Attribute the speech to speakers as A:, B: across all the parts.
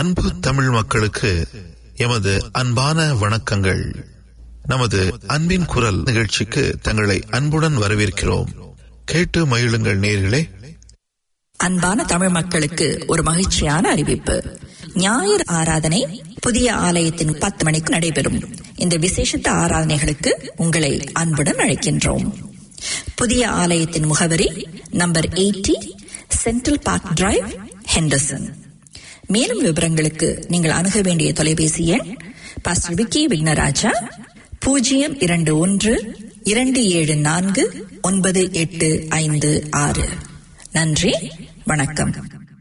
A: அன்பு தமிழ் மக்களுக்கு எமது அன்பான வணக்கங்கள் நமது அன்பின் குரல் நிகழ்ச்சிக்கு தங்களை அன்புடன் வரவேற்கிறோம் கேட்டு மகிழுங்கள் நேர்களே
B: அன்பான தமிழ் மக்களுக்கு ஒரு மகிழ்ச்சியான அறிவிப்பு ஞாயிறு ஆராதனை புதிய ஆலயத்தின் பத்து மணிக்கு நடைபெறும் இந்த விசேஷத்த ஆராதனைகளுக்கு உங்களை அன்புடன் அழைக்கின்றோம் புதிய ஆலயத்தின் முகவரி number eighty central park drive Henderson மேலும் விவரங்களுக்கு நீங்கள் அணுக வேண்டிய தொலைபேசி எண் பாஸ்டர் விக்கி விக்னராஜா பூஜ்ஜியம் இரண்டு ஒன்று இரண்டு ஏழு நான்கு ஒன்பது எட்டு ஐந்து ஆறு நன்றி வணக்கம்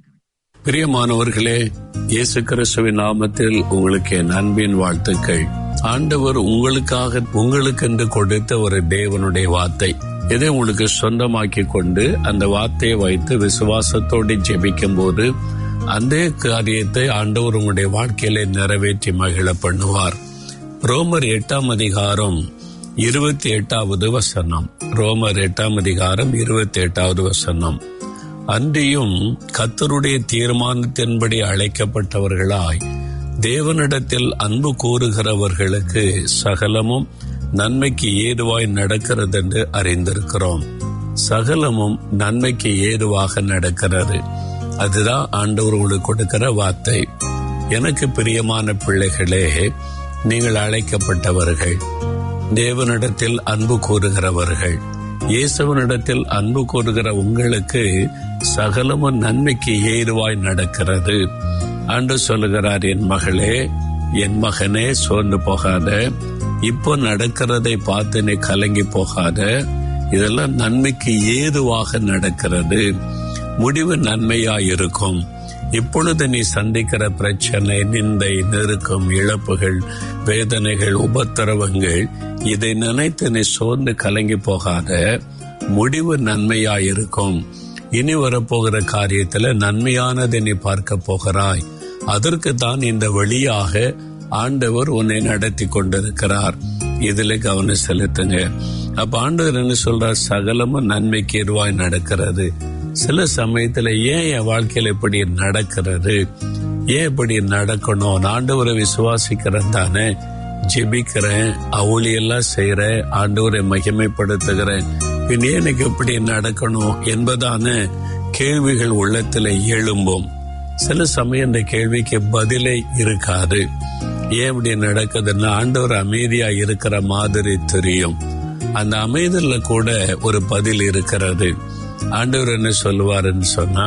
C: பிரியமானவர்களே இயேசு கிறிஸ்துவின் நாமத்தில் உங்களுக்கு என் அன்பின் வாழ்த்துக்கள் ஆண்டவர் உங்களுக்காக உங்களுக்கென்று கொடுத்த ஒரு தேவனுடைய வார்த்தை இதை உங்களுக்கு சொந்தமாக்கி கொண்டு அந்த வார்த்தையை வைத்து விசுவாசத்தோடு ஜெபிக்கும் போது அந்த காரியத்தை ஆண்டவர் உங்களுடைய வாழ்க்கையில நிறைவேற்றி மகிழ பண்ணுவார் ரோமர் எட்டாம் அதிகாரம் இருபத்தி எட்டாவது வசனம் ரோமர் எட்டாம் அதிகாரம் இருபத்தி எட்டாவது வசனம் அன்றியும் கத்தருடைய தீர்மானத்தின்படி அழைக்கப்பட்டவர்களாய் தேவனிடத்தில் அன்பு கூறுகிறவர்களுக்கு சகலமும் நன்மைக்கு ஏதுவாய் நடக்கிறது என்று அறிந்திருக்கிறோம் சகலமும் நன்மைக்கு ஏதுவாக நடக்கிறது அதுதான் ஆண்டவர் உங்களுக்கு கொடுக்கிற வார்த்தை எனக்கு பிரியமான பிள்ளைகளே நீங்கள் அழைக்கப்பட்டவர்கள் தேவனிடத்தில் அன்பு கூறுகிறவர்கள் இயேசுவனிடத்தில் அன்பு கூறுகிற உங்களுக்கு சகலமும் நன்மைக்கு ஏதுவாய் நடக்கிறது அன்று சொல்லுகிறார் என் மகளே என் மகனே சோர்ந்து போகாத இப்போ நடக்கிறதை பார்த்து நீ கலங்கி போகாத இதெல்லாம் நன்மைக்கு ஏதுவாக நடக்கிறது முடிவு நன்மையாயிருக்கும் இப்பொழுது நீ சந்திக்கிற பிரச்சனை நிந்தை நெருக்கம் இழப்புகள் வேதனைகள் உபத்திரவங்கள் இதை நினைத்து நீ சோர்ந்து கலங்கி போகாத முடிவு நன்மையாயிருக்கும் இனி வரப்போகிற காரியத்துல நன்மையானதை நீ பார்க்க போகிறாய் அதற்கு தான் இந்த வழியாக ஆண்டவர் உன்னை நடத்தி கொண்டிருக்கிறார் இதுல கவனம் செலுத்துங்க அப்ப ஆண்டவர் என்ன சொல்றார் சகலமும் நன்மைக்கு எருவாய் நடக்கிறது சில சமயத்துல ஏன் என் வாழ்க்கையில இப்படி நடக்கிறது ஏன் இப்படி நடக்கணும் ஆண்டவரை விசுவாசிக்கிறேன் தானே ஜெபிக்கிறேன் அவளியெல்லாம் செய்யறேன் ஆண்டவரை மகிமைப்படுத்துகிறேன் பின் ஏன் எனக்கு இப்படி நடக்கணும் என்பதான கேள்விகள் உள்ளத்துல எழும்பும் சில சமயம் இந்த கேள்விக்கு பதிலே இருக்காது ஏன் இப்படி நடக்குதுன்னா ஆண்டவர் அமைதியா இருக்கிற மாதிரி தெரியும் அந்த அமைதியில கூட ஒரு பதில் இருக்கிறது ஆண்டவர் என்ன சொல்லுவாருன்னு சொன்னா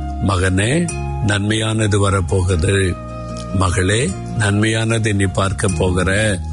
C: மகனே நன்மையானது வரப்போகுது மகளே நன்மையானது நீ பார்க்க போகிற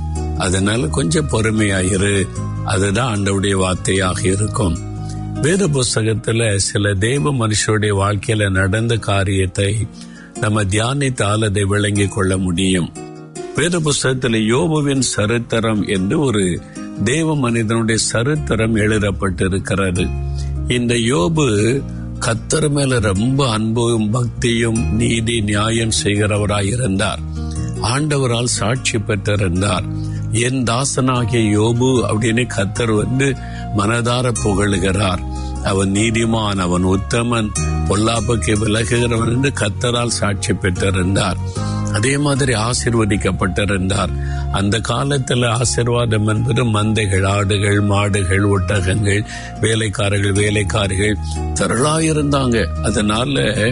C: அதனால கொஞ்சம் பொறுமையாயிரு அதுதான் ஆண்டவுடைய வார்த்தையாக இருக்கும் வேத புஸ்தகத்துல சில தெய்வ மனுஷருடைய வாழ்க்கையில நடந்த காரியத்தை நம்ம தியானித்தால் அதை விளங்கிக் கொள்ள முடியும் வேத புஸ்தகத்துல யோபுவின் சரித்திரம் என்று ஒரு தேவ மனிதனுடைய சரித்திரம் எழுதப்பட்டிருக்கிறது இந்த யோபு கத்தர் மேல ரொம்ப அன்பும் பக்தியும் நீதி நியாயம் செய்கிறவராய் இருந்தார் ஆண்டவரால் சாட்சி பெற்றிருந்தார் என் தாசனாகிய யோபு அப்படின்னு கத்தர் வந்து மனதார புகழுகிறார் அவன் நீதிமான் அவன் உத்தமன் பொல்லாப்புக்கு விலகுகிறவன் என்று கத்தரால் சாட்சி பெற்றிருந்தார் அதே மாதிரி ஆசிர்வதிக்கப்பட்டிருந்தார் அந்த காலத்துல ஆசிர்வாதம் என்பது மந்தைகள் ஆடுகள் மாடுகள் ஒட்டகங்கள் வேலைக்காரர்கள் வேலைக்காரிகள் திரளாயிருந்தாங்க அதனால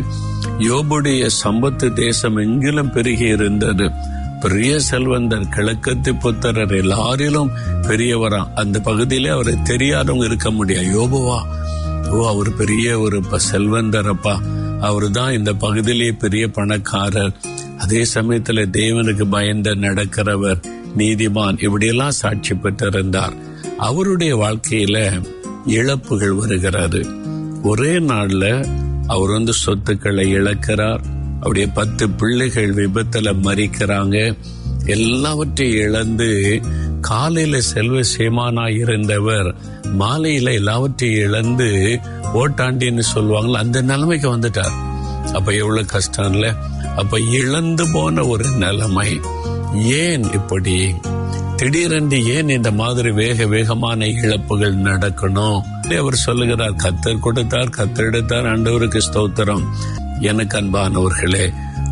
C: யோபுடைய சம்பத்து தேசம் எங்கிலும் பெருகி இருந்தது பெரிய செல்வந்தர் கிழக்கத்து புத்தரர் எல்லாரிலும் பெரியவரா அந்த பகுதியிலே அவரை தெரியாதவங்க இருக்க முடியாது யோபுவா ஓ அவர் பெரிய ஒரு செல்வந்தரப்பா அவரு தான் இந்த இதிலே பெரிய பணக்காரர் அதே சமயத்துல தேவனுக்கு பயந்த நடக்கிறவர் நீதிமான் இப்படியெல்லாம் சாட்சி பெற்றிருந்தார் அவருடைய வாழ்க்கையில இழப்புகள் வருகிறது ஒரே நாள்ல அவர் வந்து சொத்துக்களை இழக்கிறார் அவருடைய பத்து பிள்ளைகள் விபத்துல மறிக்கிறாங்க எல்லாவற்றையும் இழந்து காலையில செல்வ சேமானாய் இருந்தவர் மாலையில எல்லாவற்றையும் இழந்து ஓட்டாண்டின்னு சொல்லுவாங்கல்ல அந்த நிலைமைக்கு வந்துட்டார் அப்ப எவ்வளவு கஷ்டம் இல்ல அப்ப இழந்து போன ஒரு நிலைமை ஏன் இப்படி திடீரென்று ஏன் இந்த மாதிரி வேக வேகமான இழப்புகள் நடக்கணும் அவர் சொல்லுகிறார் கத்தர் கொடுத்தார் கத்தர் எடுத்தார் ஆண்டவருக்கு ஸ்தோத்திரம் எனக்கு அன்பானவர்களே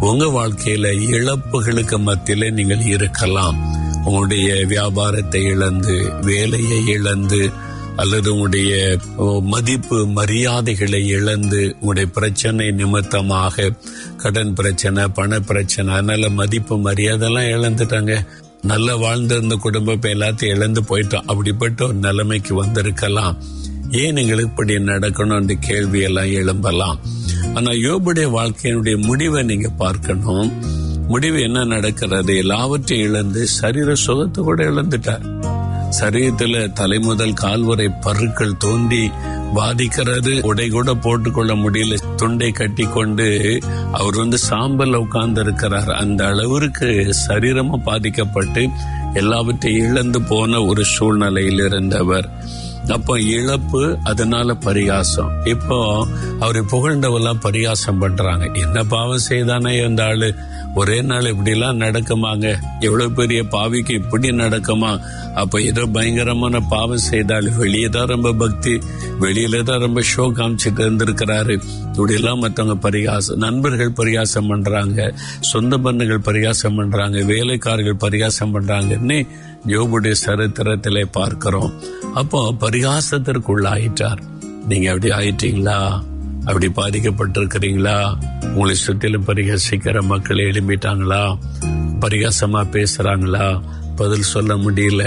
C: உங்க வாழ்க்கையில இழப்புகளுக்கு மத்தியில நீங்கள் இருக்கலாம் உங்களுடைய வியாபாரத்தை இழந்து வேலையை இழந்து அல்லது உங்களுடைய மதிப்பு மரியாதைகளை இழந்து உங்களுடைய பிரச்சனை நிமித்தமாக கடன் பிரச்சனை பண பிரச்சனை அதனால மதிப்பு மரியாதை எல்லாம் இழந்துட்டாங்க நல்லா வாழ்ந்திருந்த குடும்பம் இப்ப எல்லாத்தையும் இழந்து போயிட்டோம் அப்படிப்பட்ட ஒரு நிலைமைக்கு வந்திருக்கலாம் ஏன் எங்களுக்கு இப்படி நடக்கணும்ன்ற கேள்வி எல்லாம் எழும்பலாம் ஆனா யோபுடைய வாழ்க்கையினுடைய முடிவை நீங்க பார்க்கணும் முடிவு என்ன நடக்கிறது எல்லாவற்றையும் இழந்து சரீர சுகத்தை கூட இழந்துட்டார் சரீரத்துல தலை முதல் கால் வரை பருக்கள் தோண்டி பாதிக்கிறது உடை கூட போட்டுக்கொள்ள முடியல துண்டை கட்டி கொண்டு அவர் வந்து சாம்பல் உட்கார்ந்து இருக்கிறார் அந்த அளவிற்கு சரீரமும் பாதிக்கப்பட்டு எல்லாவற்றையும் இழந்து போன ஒரு சூழ்நிலையில் இருந்தவர் அப்போ இழப்பு அதனால பரிகாசம் இப்போ அவரை புகழ்ந்தவெல்லாம் பரிகாசம் பண்றாங்க என்ன பாவம் செய்தானே அந்த ஆளு ஒரே நாள் இப்படி எல்லாம் நடக்குமாங்க எவ்வளவு பெரிய பாவிக்கு இப்படி நடக்குமா அப்ப ஏதோ பயங்கரமான பாவம் செய்தால் வெளியே தான் ரொம்ப பக்தி வெளியில தான் ரொம்ப ஷோ காமிச்சிட்டு இருந்திருக்கிறாரு இப்படி எல்லாம் மற்றவங்க பரிகாசம் நண்பர்கள் பரிகாசம் பண்றாங்க சொந்த பந்துகள் பரிகாசம் பண்றாங்க வேலைக்காரர்கள் பரிகாசம் பண்றாங்கன்னு யோபுடைய சரித்திரத்திலே பார்க்கிறோம் அப்போ பரிகாசத்திற்குள்ளாயிட்டார் நீங்க அப்படி ஆயிட்டீங்களா அப்படி பாதிக்கப்பட்டிருக்கிறீங்களா உங்களை சுற்றிலும் பரிகாசிக்கிற மக்கள் எழும்பிட்டாங்களா பரிகாசமா பேசுறாங்களா பதில் சொல்ல முடியல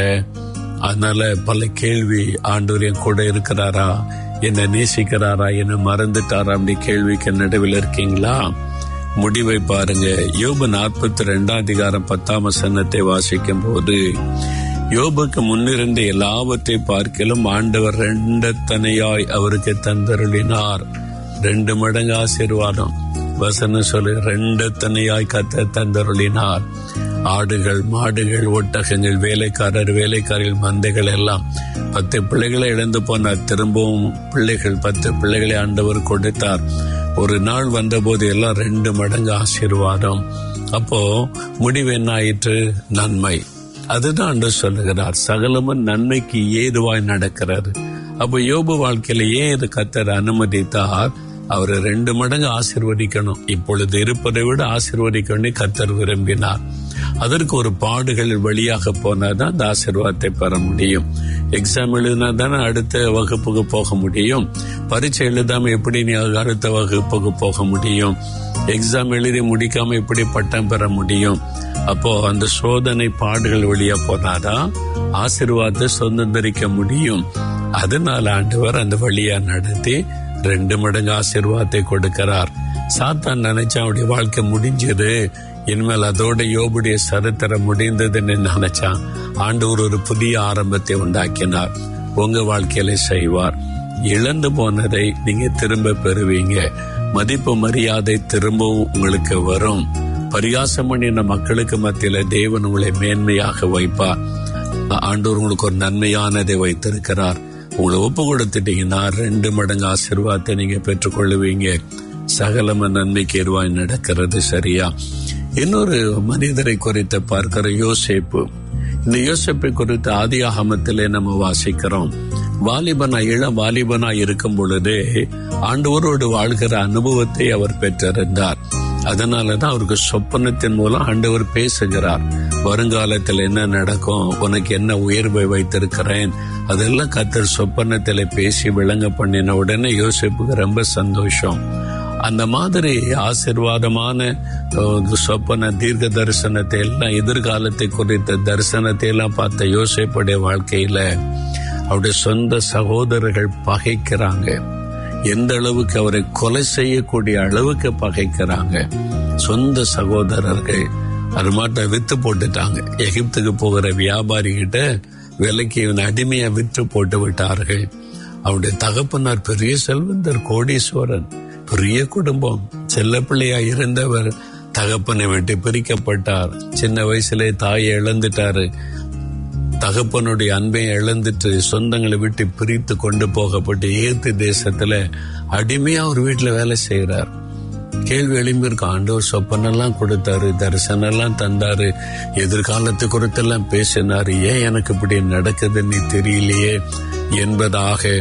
C: அதனால பல கேள்வி ஆண்டவர் என் கூட இருக்கிறாரா என்ன நேசிக்கிறாரா என்ன மறந்துட்டாரா அப்படி கேள்விக்கு நடுவில் இருக்கீங்களா முடிவை பாருங்க யோபு நாற்பத்தி ரெண்டாம் அதிகாரம் பத்தாம் வசனத்தை வாசிக்கும் போது யோபுக்கு முன்னிருந்த எல்லாவற்றை பார்க்கலும் ஆண்டவர் ரெண்டத்தனையாய் அவருக்கு தந்தருளினார் ரெண்டு மடங்கு ஆசீர்வாதம் வசனம் சொல்லு ரெண்டத்தனையாய் கத்த தந்தருளினார் ஆடுகள் மாடுகள் ஒட்டகங்கள் வேலைக்காரர் வேலைக்காரர்கள் மந்தைகள் எல்லாம் பத்து பிள்ளைகளை இழந்து போனார் திரும்பவும் பிள்ளைகள் பத்து பிள்ளைகளை ஆண்டவர் கொடுத்தார் ஒரு நாள் வந்தபோது எல்லாம் ரெண்டு மடங்கு ஆசீர்வாதம் அப்போ முடிவு என்ன ஆயிற்று நன்மை அதுதான் அன்று சொல்லுகிறார் சகலமும் நன்மைக்கு ஏதுவாய் நடக்கிறது அப்ப யோபு வாழ்க்கையில ஏன் இது கத்தர் அனுமதித்தார் அவரை ரெண்டு மடங்கு ஆசிர்வதிக்கணும் இப்பொழுது இருப்பதை விட ஆசிர்வதிக்கணும் கத்தர் விரும்பினார் அதற்கு ஒரு பாடுகள் வழியாக போனாதான் அந்த ஆசீர்வாதத்தை பெற முடியும் எக்ஸாம் எழுதினா தானே அடுத்த வகுப்புக்கு போக முடியும் பரீட்சை எழுதாம எப்படி நீ அடுத்த வகுப்புக்கு போக முடியும் எக்ஸாம் எழுதி முடிக்காம எப்படி பட்டம் பெற முடியும் அப்போ அந்த சோதனை பாடுகள் வழியா போனாதான் ஆசீர்வாதத்தை சொந்தரிக்க முடியும் அதனால ஆண்டவர் அந்த வழியா நடத்தி ரெண்டு மடங்கு ஆசீர்வாதத்தை கொடுக்கிறார் சாத்தான் நினைச்சா அவருடைய வாழ்க்கை முடிஞ்சது இனிமேல் அதோட யோபுடைய சரித்திரம் முடிந்ததுன்னு நினைச்சான் ஆண்டவர் ஒரு புதிய ஆரம்பத்தை உண்டாக்கினார் உங்க வாழ்க்கையில செய்வார் இழந்து போனதை நீங்க திரும்ப பெறுவீங்க மதிப்பு மரியாதை திரும்பவும் உங்களுக்கு வரும் பரிகாசம் பண்ணின மக்களுக்கு மத்தியில தேவன் உங்களை மேன்மையாக வைப்பார் ஆண்டவர் உங்களுக்கு ஒரு நன்மையானதை வைத்திருக்கிறார் உங்களை ஒப்பு கொடுத்துட்டீங்கன்னா ரெண்டு மடங்கு ஆசீர்வாதத்தை நீங்க பெற்றுக்கொள்ளுவீங்க சகலம நன்மைக்கு எருவாய் நடக்கிறது சரியா இன்னொரு மனிதரை குறித்து பார்க்கிற யோசேப்பு இந்த யோசேப்பை குறித்து ஆதியாகமத்திலே நம்ம வாசிக்கிறோம் வாலிபனா இளம் வாலிபனா இருக்கும் பொழுதே ஆண்டவரோடு வாழ்கிற அனுபவத்தை அவர் பெற்றிருந்தார் அதனாலதான் அவருக்கு சொப்பனத்தின் மூலம் ஆண்டவர் பேசுகிறார் வருங்காலத்தில் என்ன நடக்கும் உனக்கு என்ன உயர்வை வைத்திருக்கிறேன் அதெல்லாம் கத்தர் சொப்பனத்தில் பேசி விளங்க பண்ணின உடனே யோசிப்புக்கு ரொம்ப சந்தோஷம் அந்த மாதிரி ஆசிர்வாதமான சொப்பன தீர்க்க தரிசனத்தை எல்லாம் எதிர்காலத்தை குறித்த தரிசனத்தை எல்லாம் பார்த்த யோசிப்புடைய வாழ்க்கையில அவருடைய சொந்த சகோதரர்கள் பகைக்கிறாங்க எந்த அளவுக்கு அவரை கொலை செய்யக்கூடிய அளவுக்கு பகைக்கிறாங்க சொந்த சகோதரர்கள் அது மாட்ட வித்து போட்டுட்டாங்க எகிப்துக்கு போகிற வியாபாரி கிட்ட விலைக்கு இவன் அடிமையா விற்று போட்டு விட்டார்கள் அவருடைய தகப்பனார் பெரிய செல்வந்தர் கோடீஸ்வரன் பெரிய குடும்பம் செல்ல பிள்ளையா இருந்தவர் தகப்பனை விட்டு பிரிக்கப்பட்டார் சின்ன வயசுல தாயை இழந்துட்டாரு தகப்பனுடைய அன்பை இழந்துட்டு சொந்தங்களை விட்டு பிரித்து கொண்டு போகப்பட்டு ஏத்து தேசத்துல அடிமையா ஒரு வீட்டுல வேலை செய்யறார் கேள்வி எழும்பியிருக்க ஆண்டவர் சொப்பனெல்லாம் கொடுத்தாரு தரிசனம் எல்லாம் தந்தாரு எதிர்காலத்து குறித்தெல்லாம் பேசினாரு ஏன் எனக்கு இப்படி நடக்குதுன்னு தெரியலையே என்பதாக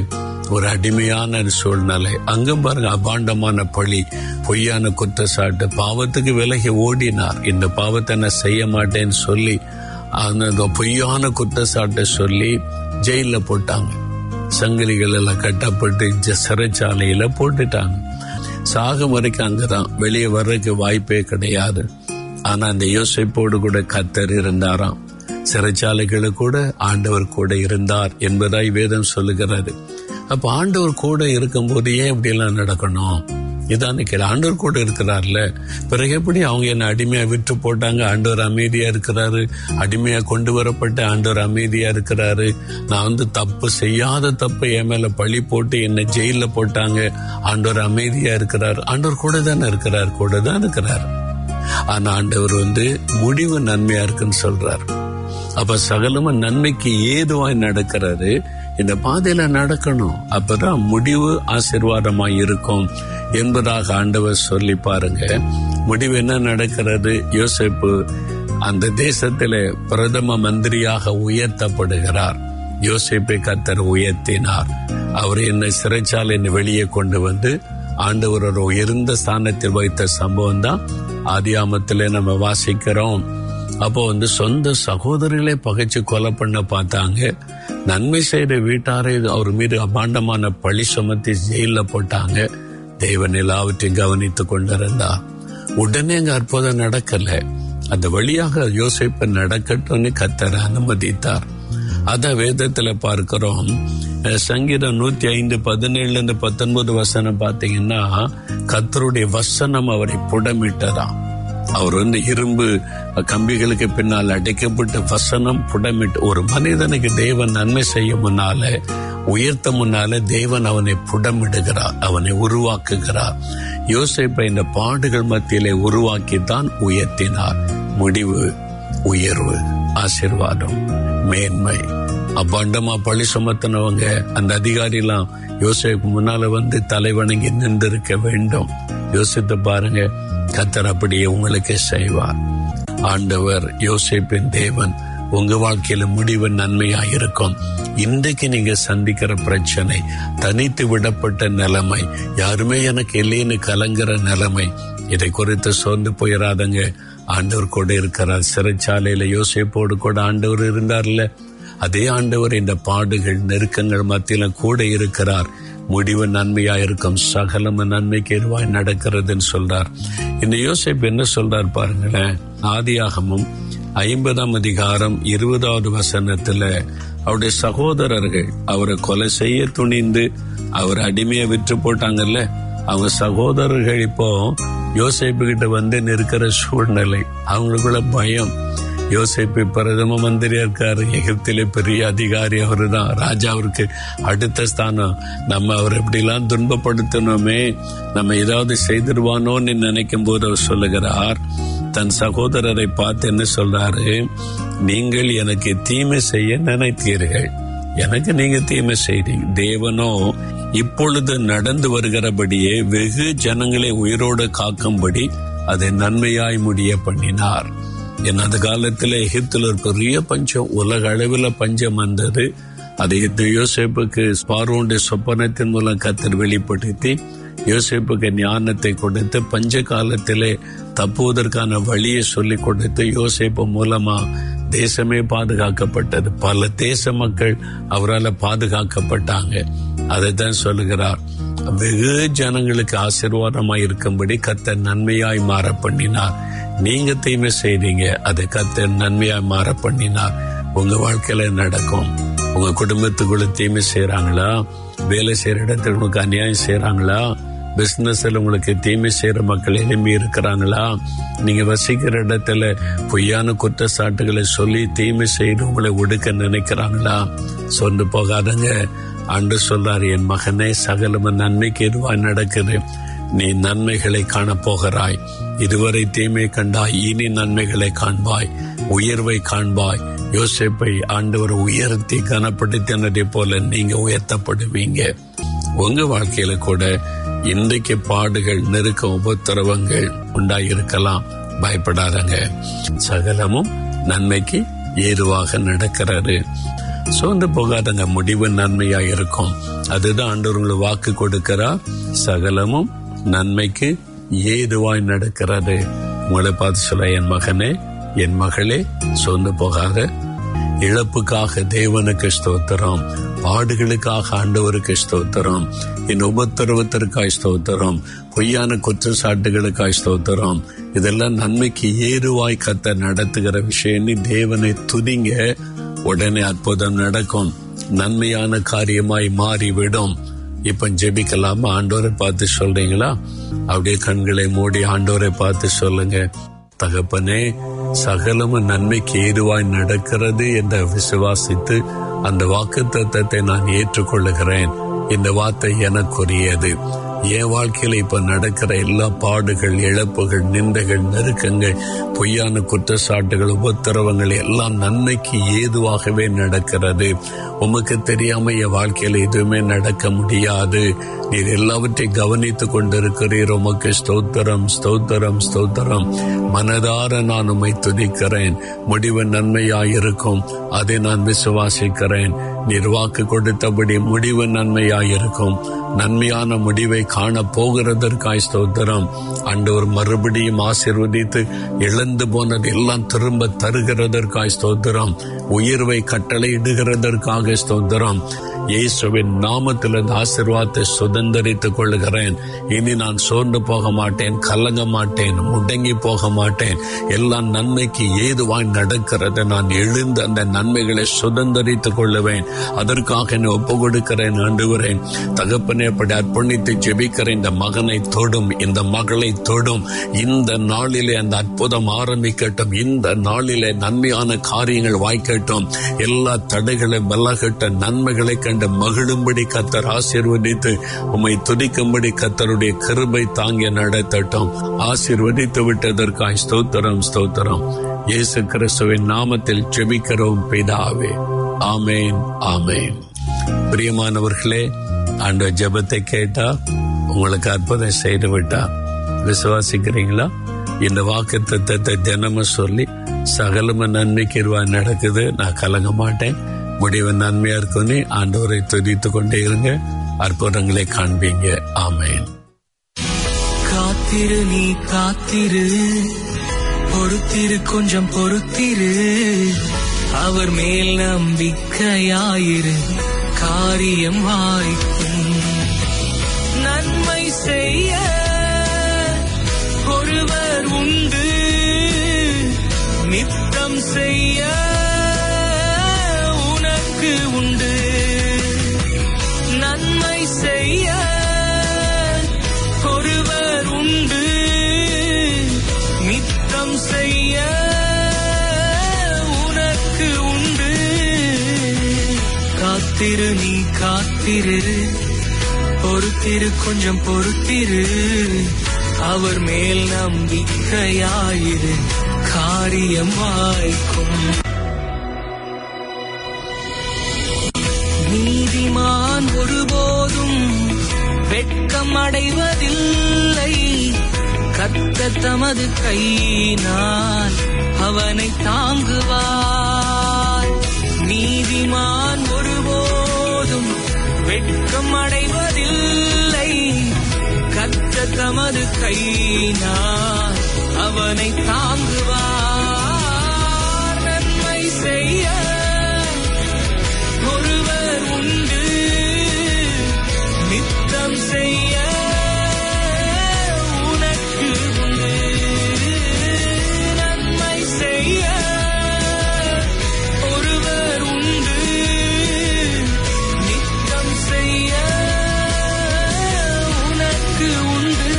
C: ஒரு அடிமையான சூழ்நிலை அங்கும் பாருங்க அபாண்டமான பழி பொய்யான குற்றச்சாட்டு பாவத்துக்கு விலகி ஓடினார் இந்த பாவத்தை நான் செய்ய மாட்டேன்னு சொல்லி அந்த பொய்யான குற்றச்சாட்டை சொல்லி ஜெயில போட்டாங்க சங்கிலிகள் எல்லாம் கட்டப்பட்டு ஜ- சிறைச்சாலையில போட்டுட்டாங்க சாகும் வரைக்கும் அங்கதான் வெளியே வர்றதுக்கு வாய்ப்பே கிடையாது ஆனா அந்த யோசிப்போடு கூட கத்தர் இருந்தாராம் சிறைச்சாலைகளு கூட ஆண்டவர் கூட இருந்தார் என்பதாய் வேதம் சொல்லுகிறது அப்ப ஆண்டவர் கூட இருக்கும்போது ஏன் இப்படி எல்லாம் நடக்கணும் இதான் கேள்வி ஆண்டவர் கூட இருக்கிறார்ல பிறகு எப்படி அவங்க என்ன அடிமையா விட்டு போட்டாங்க ஆண்டவர் அமைதியா இருக்கிறாரு அடிமையா கொண்டு வரப்பட்ட ஆண்டவர் அமைதியா இருக்கிறாரு நான் வந்து தப்பு செய்யாத தப்பு என் மேல பழி போட்டு என்னை ஜெயில போட்டாங்க ஆண்டவர் அமைதியா இருக்கிறார் ஆண்டவர் கூட தானே இருக்கிறார் கூட தான் இருக்கிறார் ஆனா ஆண்டவர் வந்து முடிவு நன்மையா இருக்குன்னு சொல்றார் அப்ப சகலமும் நன்மைக்கு ஏதுவாய் நடக்கிறாரு இந்த பாதையில நடக்கணும் அப்பதான் முடிவு ஆசீர்வாதமாய் இருக்கும் என்பதாக ஆண்டவர் சொல்லி பாருங்க முடிவு என்ன நடக்கிறது யோசிப்பு அந்த தேசத்திலே பிரதம மந்திரியாக உயர்த்தப்படுகிறார் யோசிப்பை கத்தர் உயர்த்தினார் அவர் என்னை சிறைச்சாலையின் வெளியே கொண்டு வந்து ஆண்டவர் ஒரு உயர்ந்த ஸ்தானத்தில் வைத்த சம்பவம் தான் ஆதியாமத்திலே நம்ம வாசிக்கிறோம் அப்போ வந்து சொந்த சகோதரர்களே பகைச்சு கொலை பண்ண பார்த்தாங்க நன்மை செய்த வீட்டாரை அவர் மீது அபாண்டமான பழி சுமத்தி ஜெயில போட்டாங்க தேவன் எல்லாவற்றையும் கவனித்துக் கொண்டிருந்தார் உடனே அங்க அற்புதம் நடக்கல அந்த வழியாக யோசிப்பு நடக்கட்டும்னு கத்தர் அனுமதித்தார் அத வேதத்துல பார்க்கிறோம் அஹ் சங்கீதம் நூத்தி ஐந்து பதினேழுல இருந்து பத்தொன்பது வசனம் பாத்தீங்கன்னா கத்தருடைய வசனம் அவரை புடமிட்டதாம் அவர் வந்து இரும்பு கம்பிகளுக்கு பின்னால் அடைக்கப்பட்ட வசனம் புடமிட்டு ஒரு மனிதனுக்கு தேவன் நன்மை செய்ய முன்னால உயர்த்த முன்னால தேவன் அவனை புடமிடுகிறார் அவனை உருவாக்குகிறார் யோசிப்பை இந்த பாடுகள் மத்தியிலே உருவாக்கி தான் உயர்த்தினார் முடிவு உயர்வு ஆசிர்வாதம் மேன்மை அப்பாண்டமா பழி சுமத்தினவங்க அந்த அதிகாரிலாம் யோசிப்புக்கு முன்னால வந்து தலைவணங்கி நின்றிருக்க வேண்டும் யோசித்து பாருங்க கத்தர் அப்படியே உங்களுக்கு செய்வார் ஆண்டவர் யோசிப்பின் தேவன் உங்க வாழ்க்கையில முடிவு நன்மையா இருக்கும் இன்றைக்கு நீங்க சந்திக்கிற பிரச்சனை தனித்து விடப்பட்ட நிலைமை யாருமே எனக்கு இல்லைன்னு கலங்குற நிலைமை இதை குறித்து சோர்ந்து போயிடாதங்க ஆண்டவர் கூட இருக்கிறார் சிறைச்சாலையில யோசிப்போடு கூட ஆண்டவர் இருந்தார்ல அதே ஆண்டவர் இந்த பாடுகள் நெருக்கங்கள் மத்தியில கூட இருக்கிறார் முடிவு நன்மையா இருக்கும் சகலம நன்மைக்கு எதுவாய் நடக்கிறதுன்னு சொல்றார் இந்த யோசிப்பு என்ன சொல்றார் பாருங்களேன் ஆதியாகமும் ஐம்பதாம் அதிகாரம் இருபதாவது வசனத்துல அவருடைய சகோதரர்கள் அவரை கொலை செய்ய துணிந்து அவர் அடிமையை விற்று போட்டாங்கல்ல அவங்க சகோதரர்கள் இப்போ யோசிப்பு கிட்ட வந்து நிற்கிற சூழ்நிலை அவங்களுக்குள்ள பயம் யோசிப்பு பிரதம மந்திரியா இருக்காரு எகிப்திலே பெரிய அதிகாரி அவரு தான் ராஜாவிற்கு அடுத்த ஸ்தானம் நம்ம அவர் எப்படிலாம் துன்பப்படுத்தணுமே நம்ம ஏதாவது செய்திருவானோன்னு நினைக்கும் போது அவர் சொல்லுகிறார் தன் சகோதரரை பார்த்து என்ன சொல்றாரு நீங்கள் எனக்கு தீமை செய்ய நினைத்தீர்கள் எனக்கு நீங்க தீமை செய்றீங்க தேவனோ இப்பொழுது நடந்து வருகிறபடியே வெகு ஜனங்களை உயிரோடு காக்கும்படி அதை நன்மையாய் முடிய பண்ணினார் என் அந்த காலத்துல எகிப்துல ஒரு பெரிய பஞ்சம் உலக அளவில் பஞ்சம் வந்தது அதை இந்த யோசேப்புக்கு பார்வோனுடைய சொப்பனத்தின் மூலம் கத்தர் வெளிப்படுத்தி யோசேப்புக்கு ஞானத்தை கொடுத்து பஞ்ச காலத்திலே தப்புவதற்கான வழியை சொல்லி கொடுத்து யோசேப்பு மூலமா தேசமே பாதுகாக்கப்பட்டது பல தேச மக்கள் அவரால் பாதுகாக்கப்பட்டாங்க அதை தான் சொல்லுகிறார் வெகு ஜனங்களுக்கு ஆசீர்வாதமாய் இருக்கும்படி கத்தர் நன்மையாய் மாற பண்ணினார் நீங்க தீமை செய்றீங்க அதை கத்தர் நன்மையாய் மாற பண்ணினார் உங்க வாழ்க்கையில நடக்கும் உங்க குடும்பத்துக்குள்ள தீமை செய்யறாங்களா வேலை செய்யற இடத்துல உங்களுக்கு அநியாயம் செய்யறாங்களா பிசினஸ்ல உங்களுக்கு தீமை செய்யற மக்கள் எழும்பி இருக்கிறாங்களா நீங்க வசிக்கிற இடத்துல பொய்யான குற்றச்சாட்டுகளை சொல்லி தீமை செய்து உங்களை ஒடுக்க நினைக்கிறாங்களா சொந்து போகாதங்க அன்று சொல்றாரு என் மகனே சகலம நன்மைக்கு எதுவாய் நடக்குது நீ நன்மைகளை காணப் போகிறாய் இதுவரை தீமை கண்டாய் இனி நன்மைகளை காண்பாய் உயர்வை காண்பாய் யோசிப்பை ஆண்டவர் உயர்த்தி கனப்படுத்தினதை போல நீங்க உயர்த்தப்படுவீங்க உங்க வாழ்க்கையில கூட இன்றைக்கு பாடுகள் நெருக்க உபத்திரவங்கள் உண்டாயிருக்கலாம் பயப்படாதங்க சகலமும் நன்மைக்கு ஏதுவாக நடக்கிறது சோர்ந்து போகாதங்க முடிவு நன்மையா இருக்கும் அதுதான் ஆண்டவர் உங்களுக்கு வாக்கு கொடுக்கிறார் சகலமும் நன்மைக்கு ஏதுவாய் நடக்கிறது உங்களை பார்த்து சொல்ல என் மகனே என் மகளே சோர்ந்து போகாத இழப்புக்காக தேவனுக்கு ஸ்தோத்திரம் பாடுகளுக்காக ஆண்டவருக்கு ஸ்தோத்திரம் என் உபத்திரவத்திற்காய் ஸ்தோத்திரம் பொய்யான குற்றச்சாட்டுகளுக்காய் ஸ்தோத்திரம் இதெல்லாம் நன்மைக்கு ஏதுவாய் கத்த நடத்துகிற விஷயம் தேவனை துதிங்க உடனே அற்புதம் நடக்கும் நன்மையான காரியமாய் மாறிவிடும் இப்ப ஜெபிக்கலாமா ஆண்டோரை பார்த்து சொல்றீங்களா அப்படியே கண்களை மூடி ஆண்டோரை பார்த்து சொல்லுங்க தகப்பனே சகலமும் நன்மைக்கு ஏதுவாய் நடக்கிறது என்று விசுவாசித்து அந்த வாக்கு தத்தத்தை நான் ஏற்றுக்கொள்ளுகிறேன் இந்த வார்த்தை எனக்குரியது என் வாழ்க்கையில இப்ப நடக்கிற எல்லா பாடுகள் இழப்புகள் நிந்தைகள் நெருக்கங்கள் பொய்யான குற்றச்சாட்டுகள் உபத்திரவங்கள் எல்லாம் நன்மைக்கு ஏதுவாகவே நடக்கிறது உமக்கு தெரியாம என் வாழ்க்கையில எதுவுமே நடக்க முடியாது நீர் எல்லாவற்றையும் கவனித்துக் கொண்டிருக்கிறீர் உமக்கு ஸ்தோத்திரம் ஸ்தோத்திரம் ஸ்தோத்திரம் மனதார நான் உம்மை துதிக்கிறேன் முடிவு நன்மையாயிருக்கும் அதை நான் விசுவாசிக்கிறேன் நீர் வாக்கு கொடுத்தபடி முடிவு நன்மையாயிருக்கும் நன்மையான முடிவை காண போகிறதற்காய் ஸ்தோத்திரம் அண்டவர் மறுபடியும் ஆசிர்வதித்து இழந்து போனது எல்லாம் திரும்ப தருகிறதற்காய் ஸ்தோத்திரம் உயர்வை கட்டளை இடுகிறதற்காக ஸ்தோத்திரம் இயேசுவின் நாமத்தில் இந்த ஆசிர்வாதத்தை சுதந்திரித்துக் கொள்கிறேன் இனி நான் சோர்ந்து போக மாட்டேன் கலங்க மாட்டேன் முடங்கி போக மாட்டேன் எல்லாம் நன்மைக்கு ஏதுவாய் நடக்கிறது நான் எழுந்து அந்த நன்மைகளை சுதந்திரித்துக் கொள்ளுவேன் அதற்காக என்னை ஒப்பு கொடுக்கிறேன் ஆண்டுகிறேன் தகப்பனே அப்படி அர்ப்பணித்து ஜெபிக்கிற இந்த மகனை தொடும் இந்த மகளை தொடும் இந்த நாளிலே அந்த அற்புதம் ஆரம்பிக்கட்டும் இந்த நாளிலே நன்மையான காரியங்கள் வாய்க்கட்டும் எல்லா தடைகளை விலகட்ட நன்மைகளை கண்டு மகிழும்படி கத்தர் ஆசீர்வதித்து உம்மை துதிக்கும்படி கத்தருடைய கிருபை தாங்கிய நடத்தட்டும் ஆசீர்வதித்து விட்டதற்காய் ஸ்தோத்திரம் ஸ்தோத்திரம் இயேசு கிறிஸ்துவின் நாமத்தில் ஜெபிக்கிறோம் பிதாவே ஆமேன் ஆமேன் பிரியமானவர்களே ஆண்ட ஜெபத்தை கேட்டா உங்களுக்கு அற்புதம் செய்து விட்டா விசுவாசிக்கிறீங்களா இந்த வாக்கு தத்தத்தை தினமும் சொல்லி சகலம நன்மைக்கு ரூபாய் நடக்குது நான் கலங்க மாட்டேன் முடிவு நன்மையா இருக்குன்னு ஆண்டவரை துதித்து கொண்டே இருங்க அற்புதங்களை காண்பீங்க ஆமேன்
D: காத்திரு நீ காத்திரு பொறுத்திரு கொஞ்சம் பொறுத்திரு அவர் மேல் நம்பிக்கையாயிரு காரியம் வாய்க்கும் நன்மை செய்ய ஒருவர் உண்டு நித்தம் செய்ய உனக்கு உண்டு நன்மை செய்ய ஒருவர் உண்டு நித்தம் செய்ய உனக்கு உண்டு காத்திரு நீ காத்திரு பொறுத்திரு கொஞ்சம் பொறுத்திரு அவர் மேல் நம்பிக்கையாயிரு காரியம் வாய்க்கும் நீதிமான் ஒருபோதும் வெட்கம் அடைவதில்லை கத்த தமது கையினால் அவனை தாங்குவார் நீதிமான் ஒருபோதும் வெட்கம் அடைவதில்லை கத்த தமது கையினால் அவனை தாங்குவார் நன்மை செய்ய ஒருவர் உண்டு நித்தம் செய்ய உனக்கு உண்டு நன்மை செய்ய ஒருவர் உண்டு நித்தம் செய்ய உனக்கு உண்டு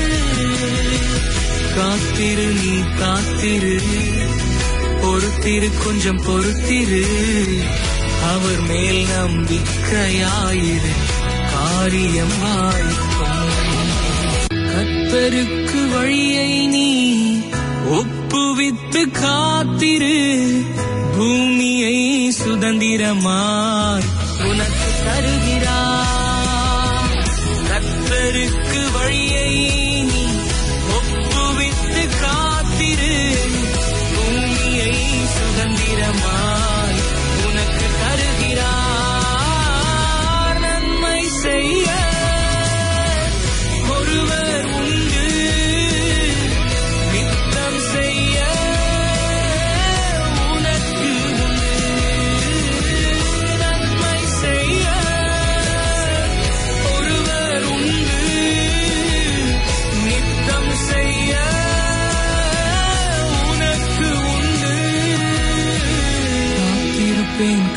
D: காத்திரு நீ காத்திரு பொறுத்திரு கொஞ்சம் பொறுத்திரு அவர் மேல் நம்பிக்கையாயிரு காரியம் வாய்க்கும் கத்தருக்கு வழியை நீ ஒப்புவித்து காத்திரு பூமியை சுதந்திரமாய் உனக்கு தருகிறார் கத்தருக்கு வழியை நீ ஒப்புவித்து காத்திரு பூமியை சுதந்திரமாய் உனக்கு தருகிறார்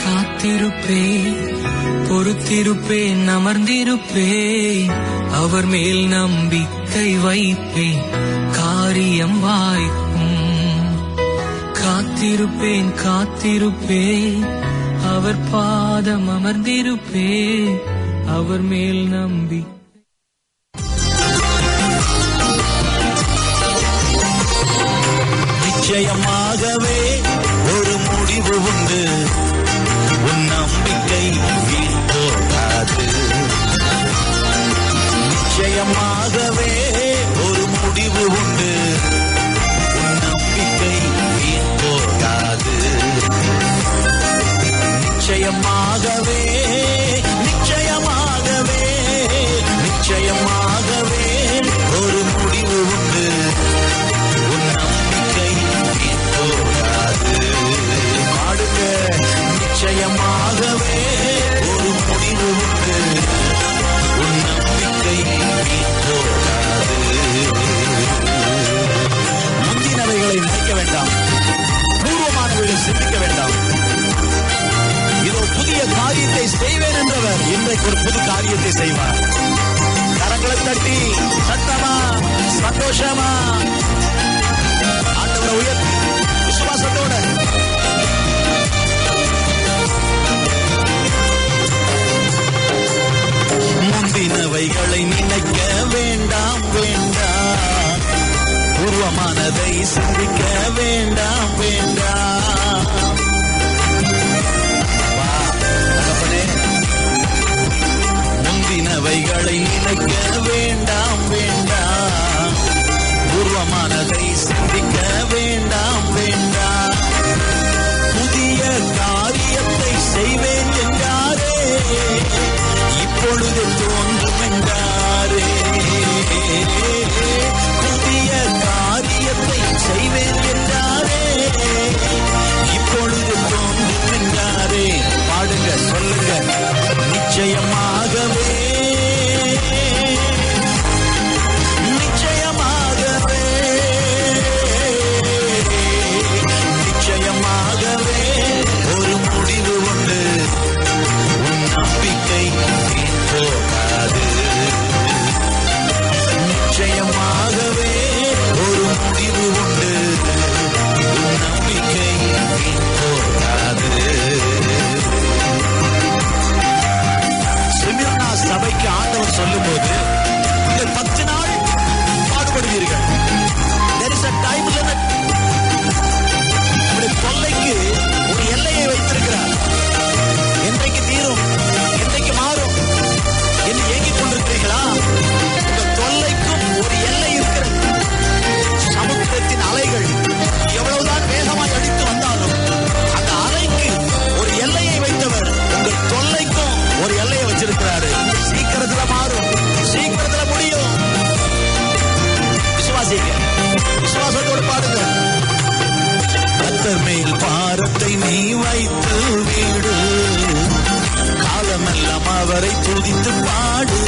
D: காத்திருப்பேன் பொறுத்திருப்பேன் அமர்ந்திருப்பேன் அவர் மேல் நம்பிக்கை வைப்பேன் காரியம் வாய்க்கும் காத்திருப்பேன் காத்திருப்பேன் அவர் பாதம் அமர்ந்திருப்பேன் அவர் மேல் நம்பி
E: நிச்சயமாகவே ஒரு முடிவு உண்டு உன் நம்பிக்கை வீண் போகாது நிச்சயமாகவே ஒரு முடிவு உண்டு உன் நம்பிக்கை வீண் போகாது நிச்சயமாகவே நிச்சயமாகவே நிச்சயமாகவே ஒரு முடிவு உண்டு உன் நம்பிக்கை வீண் போகாது பாடுங்க நிச்சயமாகவே ஒரு முடிவு உண்டு உன் நம்பிக்கை வீண் போகாது முந்தினவைகளை நினைக்க வேண்டாம் பூர்வமானவைகளை சிந்திக்க வேண்டாம் இதோ புதிய காரியத்தை செய்வேன் என்றவர் இன்றைக்கு ஒரு புது காரியத்தை செய்வார் கரங்களை தட்டி சத்தமா சந்தோஷமா ஆண்டவரை உயர்த்தி விசுவாசத்தோட முந்தினவைகளை நினைக்க வேண்டாம் வேண்டாம் பூர்வமானதை சிந்திக்க வேண்டாம் வேண்டாம் வா, தகப்பனே. முந்தினவைகளை நினைக்க வேண்டாம் வேண்டாம் பூர்வமானதை சிந்திக்க வேண்டாம் வேண்டாம் புதிய காரியத்தை செய்வேன் என்றாரே இப்பொழுது தோன்றும் என்றாரே புதிய காரியத்தை செய்வேன் என்றாரே இப்பொழுது தோன்றும் என்றாரே பாடுங்க சொல்லுங்க நிச்சயமாகவே நிச்சயமாகவே நிச்சயமாகவே ஒரு முடிவு உண்டு உன் நம்பிக்கை வீண் போகாது நிச்சயமாகவே ஒரு முடிவு உண்டு உன் நம்பிக்கை வீண் போகாது சிமிர்னா சபைக்கு ஆண்டவர் சொல்லும்போது நீங்கள் பத்து நாள் பாடுபடுவீர்கள் There is a time limit. உங்களுடைய தொல்லைக்கு ஒரு எல்லையை வைத்திருக்கிறார் என்றைக்கு தீரும் என்றைக்கு மாறும் என்று ஏங்கிக் கொண்டிருக்கிறீர்களா உங்கள் தொல்லைக்கும் ஒரு எல்லை இருக்கிறது சமுத்திரத்தின் அலைகள் எவ்வளவுதான் வேகமாய் அடித்து வந்தாலும் அந்த அலைக்கு ஒரு எல்லையை வைத்தவர் உங்கள் தொல்லைக்கும் ஒரு எல்லையை வச்சிருக்கிறாரு சீக்கிரத்துல மாறும் சீக்கிரத்துல முடியும் விசுவாசிங்க விசுவாசத்தோடு பாடுங்க கத்தர் மேல் பாரத்தை நீ வைத்து வீடு காலமெல்லாம் அவரை துதித்து பாடு